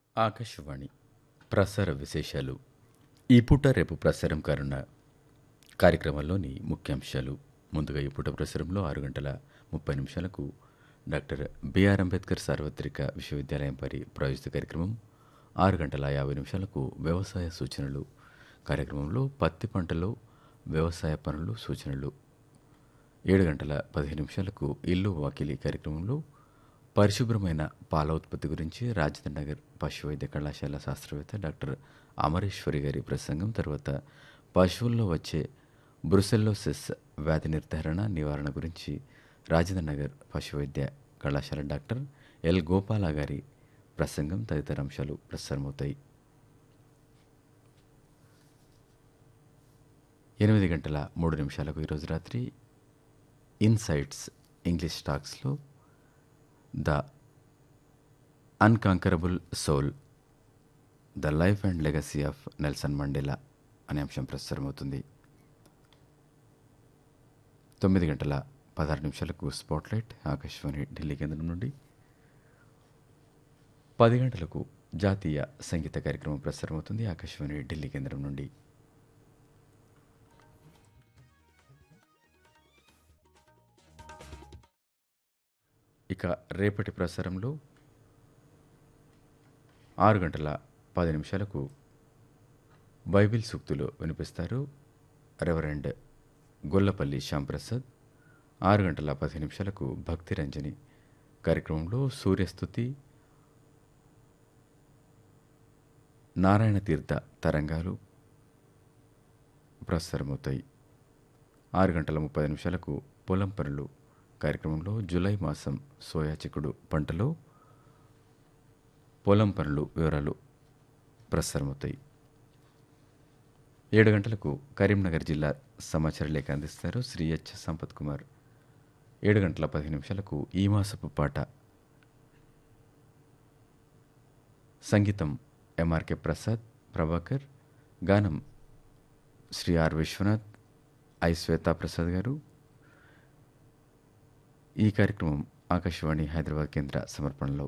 ఆకాశవాణి ప్రసార విశేషాలు ఈ పూట రేపు ప్రసారం కానున్న కార్యక్రమంలోని ముఖ్యాంశాలు ముందుగా ఈ పూట ప్రసారంలో ఆరు గంటల ముప్పై నిమిషాలకు డాక్టర్ బిఆర్ అంబేద్కర్ సార్వత్రిక విశ్వవిద్యాలయం పరి ప్రాయోజిత కార్యక్రమం ఆరు గంటల యాభై నిమిషాలకు వ్యవసాయ సూచనలు కార్యక్రమంలో పత్తి పంటలో వ్యవసాయ పనులు సూచనలు ఏడు గంటల పదిహేను నిమిషాలకు ఇల్లు వాకిలి కార్యక్రమంలో పరిశుభ్రమైన పాల ఉత్పత్తి గురించి రాజేంద్ర నగర్ పశు వైద్య కళాశాల శాస్త్రవేత్త డాక్టర్ అమరేశ్వరి గారి ప్రసంగం తర్వాత పశువుల్లో వచ్చే బ్రుసెల్లోసిస్ వ్యాధి నిర్ధారణ నివారణ గురించి రాజేంద్ర నగర్ పశు వైద్య కళాశాల డాక్టర్ ఎల్ గోపాల గారి ప్రసంగం తదితర అంశాలు ప్రసారమవుతాయి ఎనిమిది గంటల మూడు నిమిషాలకు ఈరోజు రాత్రి ఇన్సైట్స్ ఇంగ్లీష్ టాక్స్లో the unconquerable soul the life and legacy of Nelson Mandela అనే అంశం ప్రసారమవుతుంది తొమ్మిది గంటల పదహారు నిమిషాలకు స్పాట్లైట్ ఆకాశవాణి ఢిల్లీ కేంద్రం నుండి పది గంటలకు జాతీయ సంగీత కార్యక్రమం ప్రసారమవుతుంది ఆకాశవాణి ఢిల్లీ కేంద్రం నుండి ఇక రేపటి ప్రసారంలో ఆరు గంటల పది నిమిషాలకు బైబిల్ సూక్తులు వినిపిస్తారు రెవరెండ్ గొల్లపల్లి శ్యాంప్రసాద్ ఆరు గంటల పది నిమిషాలకు భక్తి రంజని కార్యక్రమంలో సూర్యస్థుతి నారాయణ తీర్థ తరంగాలు ప్రసారమవుతాయి ఆరు గంటల ముప్పై నిమిషాలకు పొలం పనులు కార్యక్రమంలో జూలై మాసం సోయా చిక్కుడు పంటలో పొలం పనులు వివరాలు ప్రసారమవుతాయి ఏడు గంటలకు కరీంనగర్ జిల్లా సమాచార లేఖ అందిస్తారు శ్రీ హెచ్ సంపత్ కుమార్ ఏడు గంటల పదిహేను నిమిషాలకు ఈ మాసపు పాట సంగీతం ఎంఆర్కే ప్రసాద్ ప్రభాకర్ గానం శ్రీ ఆర్ విశ్వనాథ్ ఐ శ్వేతా ప్రసాద్ గారు ఈ కార్యక్రమం ఆకాశవాణి హైదరాబాద్ కేంద్ర సమర్పణలో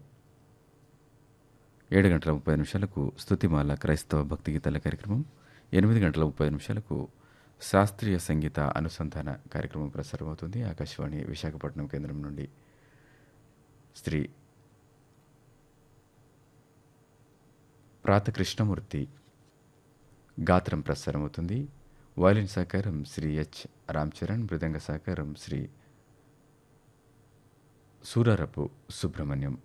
ఏడు గంటల ముప్పై నిమిషాలకు స్తుతిమాల క్రైస్తవ భక్తి గీతాల కార్యక్రమం ఎనిమిది గంటల ముప్పై నిమిషాలకు శాస్త్రీయ సంగీత అనుసంధాన కార్యక్రమం ప్రసారమవుతుంది ఆకాశవాణి విశాఖపట్నం కేంద్రం నుండి శ్రీ ప్రాత కృష్ణమూర్తి గాత్రం ప్రసారమవుతుంది వయలిన్ సహకారం శ్రీ హెచ్ రామ్ చరణ్ మృదంగ సహకారం శ్రీ సూరారపు సుబ్రహ్మణ్యం